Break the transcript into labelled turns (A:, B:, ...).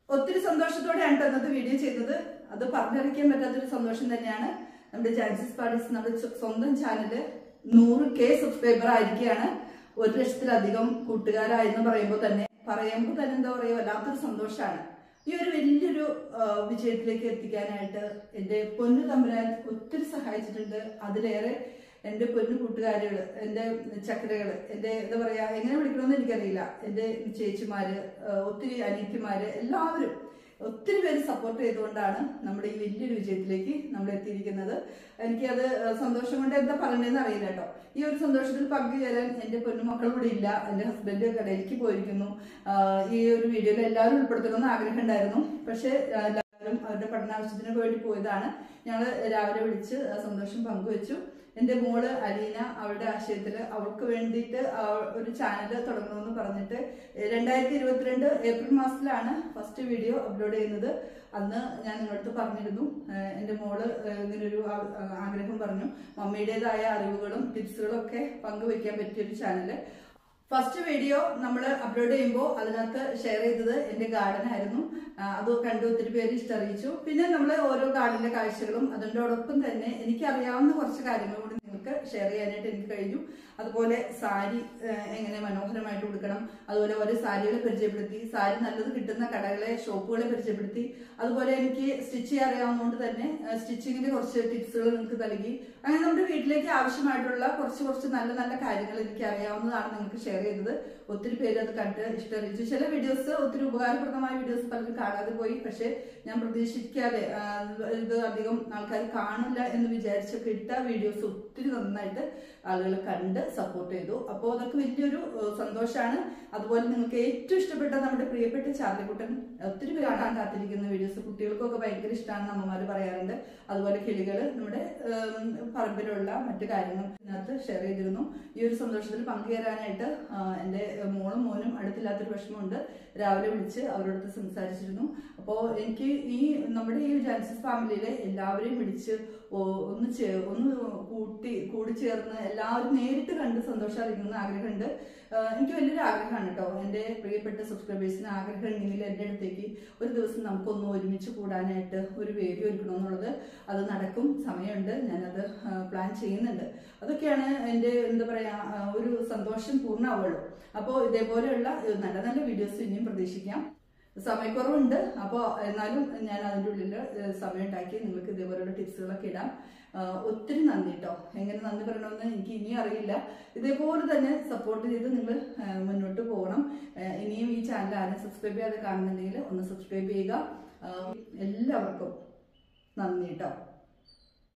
A: ഒത്തിരി സന്തോഷത്തോടെയാണ് ട്ടോ ഇന്നത്തെ വീഡിയോ ചെയ്തത് അത് പറഞ്ഞറിയിക്കാൻ പറ്റാത്തൊരു സന്തോഷം തന്നെയാണ് നമ്മുടെ ജാൻസിസ് പാർട്ടീസ് നമ്മുടെ സ്വ- സ്വന്തം ചാനല് നൂറ് കെ സബ്സ്ക്രൈബർ ആയിരിക്കുകയാണ് ഒരു ലക്ഷത്തിലധികം കൂട്ടുകാരായെന്ന് പറയുമ്പോൾ തന്നെ പറയുമ്പോൾ തന്നെ എന്താ പറയുക വല്ലാത്തൊരു സന്തോഷമാണ് ഈ ഒരു വലിയൊരു ആ, വിജയത്തിലേക്ക് എത്തിക്കാനായിട്ട് എൻ്റെ പൊന്നു തമ്പുരാൻ ഒത്തിരി സഹായിച്ചിട്ടുണ്ട് അതിലേറെ എൻ്റെ പൊന്നു കൂട്ടുകാരികൾ എൻ്റെ ചക്കരകൾ എൻ്റെ എന്താ പറയാ എങ്ങനെ വിളിക്കണമെന്ന് എനിക്കറിയില്ല എൻ്റെ ചേച്ചിമാര് ആ, ഒത്തിരി അനിയത്തിമാര് എല്ലാവരും ഒത്തിരി പേര് സപ്പോർട്ട് ചെയ്തുകൊണ്ടാണ് നമ്മുടെ ഈ വലിയൊരു വിജയത്തിലേക്ക് നമ്മൾ എത്തിയിരിക്കുന്നത് എനിക്കത് സന്തോഷം കൊണ്ട് എന്താ പറയണ്ടതെന്ന് അറിയില്ല കേട്ടോ ഈ ഒരു സന്തോഷത്തിൽ പങ്കുചേരാൻ എൻ്റെ പൊന്നുമക്കൾ ഇവിടെ ഇല്ല എൻ്റെ ഹസ്ബൻഡ് കടയിലേക്ക് പോയിരിക്കുന്നു ആ, ഈ ഒരു വീഡിയോയിൽ എല്ലാവരും ഉൾപ്പെടുത്തണമെന്ന് ആഗ്രഹം ഉണ്ടായിരുന്നു പക്ഷേ ആ, എല്ലാവരും അവരുടെ പഠനാവശ്യത്തിന് വേണ്ടി പോയതാണ് ഞങ്ങൾ രാവിലെ വിളിച്ച് ആ സന്തോഷം പങ്കുവെച്ചു എൻ്റെ മോള് അലീന അവളുടെ ആശയത്തില് അവൾക്ക് വേണ്ടിയിട്ട് ആ ഒരു ചാനൽ തുടങ്ങണമെന്ന് പറഞ്ഞിട്ട് രണ്ടായിരത്തി ഇരുപത്തിരണ്ട് ഏപ്രിൽ മാസത്തിലാണ് ഫസ്റ്റ് വീഡിയോ അപ്ലോഡ് ചെയ്യുന്നത് അന്ന് ഞാൻ നിങ്ങളടുത്ത് പറഞ്ഞിരുന്നു ഏഹ് എൻ്റെ മോള് ഏഹ് ഇങ്ങനൊരു ആ- ആ- ആഗ്രഹം പറഞ്ഞു മമ്മിയുടേതായ അറിവുകളും ടിപ്സുകളും ഒക്കെ പങ്കുവെക്കാൻ പറ്റിയൊരു ചാനല് ഫസ്റ്റ് വീഡിയോ നമ്മൾ അപ്ലോഡ് ചെയ്യുമ്പോൾ അതിനകത്ത് ഷെയർ ചെയ്തത് എന്റെ ഗാർഡൻ ആയിരുന്നു ആ, അത് കണ്ട് ഒത്തിരി പേര് ഇഷ്ടറിയിച്ചു പിന്നെ നമ്മൾ ഓരോ ഗാർഡന്റെ കാഴ്ചകളും അതിനോടൊപ്പം തന്നെ എനിക്ക് അറിയാവുന്ന കുറച്ച് കാര്യങ്ങൾ കൂടി നിങ്ങൾക്ക് ഷെയർ ചെയ്യാനായിട്ട് എനിക്ക് കഴിഞ്ഞു അതുപോലെ സാരി ആ, എങ്ങനെ മനോഹരമായിട്ട് കൊടുക്കണം അതുപോലെ ഓരോ സാരികളെ പരിചയപ്പെടുത്തി സാരി നല്ലത് കിട്ടുന്ന കടകളെ ഷോപ്പുകളെ പരിചയപ്പെടുത്തി അതുപോലെ എനിക്ക് സ്റ്റിച്ച് ചെയ്യാൻ അറിയാവുന്നതുകൊണ്ട് തന്നെ സ്റ്റിച്ചിങ്ങിന്റെ കുറച്ച് ടിപ്സുകൾ നിങ്ങൾക്ക് നൽകി അങ്ങനെ നമ്മുടെ വീട്ടിലേക്ക് ആവശ്യമായിട്ടുള്ള കുറച്ച് കുറച്ച് നല്ല നല്ല കാര്യങ്ങൾ എനിക്ക് അറിയാവുന്നതാണ് നിങ്ങൾക്ക് ഷെയർ ചെയ്തത് ഒത്തിരി പേര് അത് കണ്ട് ഇഷ്ടറിയിച്ചു ചില വീഡിയോസ് ഒത്തിരി ഉപകാരപ്രദമായ വീഡിയോസ് പലരും കാണാതെ പോയി പക്ഷെ ഞാൻ പ്രതീക്ഷിക്കാതെ ആ, ഇത് അധികം ആൾക്കാർ കാണില്ല എന്ന് വിചാരിച്ചൊക്കെ ഇട്ട വീഡിയോസ് ഒത്തിരി നന്നായിട്ട് ആളുകൾ കണ്ട് സപ്പോർട്ട് ചെയ്തു അപ്പോൾ അതൊക്കെ വലിയൊരു സന്തോഷമാണ് അതുപോലെ നിങ്ങൾക്ക് ഏറ്റവും ഇഷ്ടപ്പെട്ട നമ്മുടെ പ്രിയപ്പെട്ട ചാർലിക്കുട്ടൻ ഒത്തിരി പേര് കാണാൻ കാത്തിരിക്കുന്ന വീഡിയോസ് കുട്ടികൾക്കൊക്കെ ഭയങ്കര ഇഷ്ടമാണെന്ന് അമ്മമാര് പറയാറുണ്ട് അതുപോലെ കിളികൾ നമ്മുടെ ഉം, പറമ്പിലുള്ള മറ്റു കാര്യങ്ങൾ ഇതിനകത്ത് ഷെയർ ചെയ്തിരുന്നു ഈ ഒരു സന്തോഷത്തിൽ പങ്കുചേരാനായിട്ട് ആ, എൻ്റെ മോളും മോനും അടുത്തില്ലാത്തൊരു വിഷമമുണ്ട് രാവിലെ വിളിച്ച് അവരോടത്ത് സംസാരിച്ചിരുന്നു അപ്പോൾ എനിക്ക് ഈ നമ്മുടെ ഈ ജാൻസിസ് ഫാമിലിയിലെ എല്ലാവരെയും വിളിച്ച് ഓ- ഒന്ന് ചേ ഒന്ന് കൂട്ടി കൂടി ചേർന്ന് എല്ലാവരും നേരിട്ട് കണ്ട് സന്തോഷം അറിയിക്കുന്ന ആഗ്രഹമുണ്ട് ആ, എനിക്ക് വലിയൊരു ആഗ്രഹമാണ് കേട്ടോ എൻ്റെ പ്രിയപ്പെട്ട സബ്സ്ക്രൈബേഴ്സിന് ആഗ്രഹം ഉണ്ടെങ്കിൽ എൻ്റെ അടുത്തേക്ക് ഒരു ദിവസം നമുക്കൊന്ന് ഒരുമിച്ച് കൂടാനായിട്ട് ഒരു വേദി ഒരുക്കണമെന്നുള്ളത് അത് നടക്കും സമയമുണ്ട് ഞാനത് ആ, പ്ലാൻ ചെയ്യുന്നുണ്ട് അതൊക്കെയാണ് എൻ്റെ എന്താ പറയാ ആ, ഒരു സന്തോഷം പൂർണ്ണമാവുള്ളൂ അപ്പോൾ ഇതേപോലെയുള്ള ഏഹ്, നല്ല നല്ല വീഡിയോസ് ഇനിയും പ്രതീക്ഷിക്കാം സമയക്കുറവുണ്ട് അപ്പോൾ എന്നാലും ഞാൻ അതിൻ്റെ ഉള്ളിൽ ഏഹ്, സമയം ഉണ്ടാക്കി നിങ്ങൾക്ക് ഇതേപോലെയുള്ള ടിപ്സുകളൊക്കെ ഇടാം ആ, ഒത്തിരി നന്ദി കേട്ടോ എങ്ങനെ നന്ദി പറയണമെന്ന് എനിക്ക് ഇനിയും അറിയില്ല ഇതേപോലെ തന്നെ സപ്പോർട്ട് ചെയ്ത് നിങ്ങൾ മുന്നോട്ട് പോകണം ഏഹ്, ഇനിയും ഈ ചാനൽ ആരും സബ്സ്ക്രൈബ് ചെയ്യാതെ കാണുന്നുണ്ടെങ്കിൽ ഒന്ന് സബ്സ്ക്രൈബ് ചെയ്യുക ആ, എല്ലാവർക്കും നന്ദി കേട്ടോ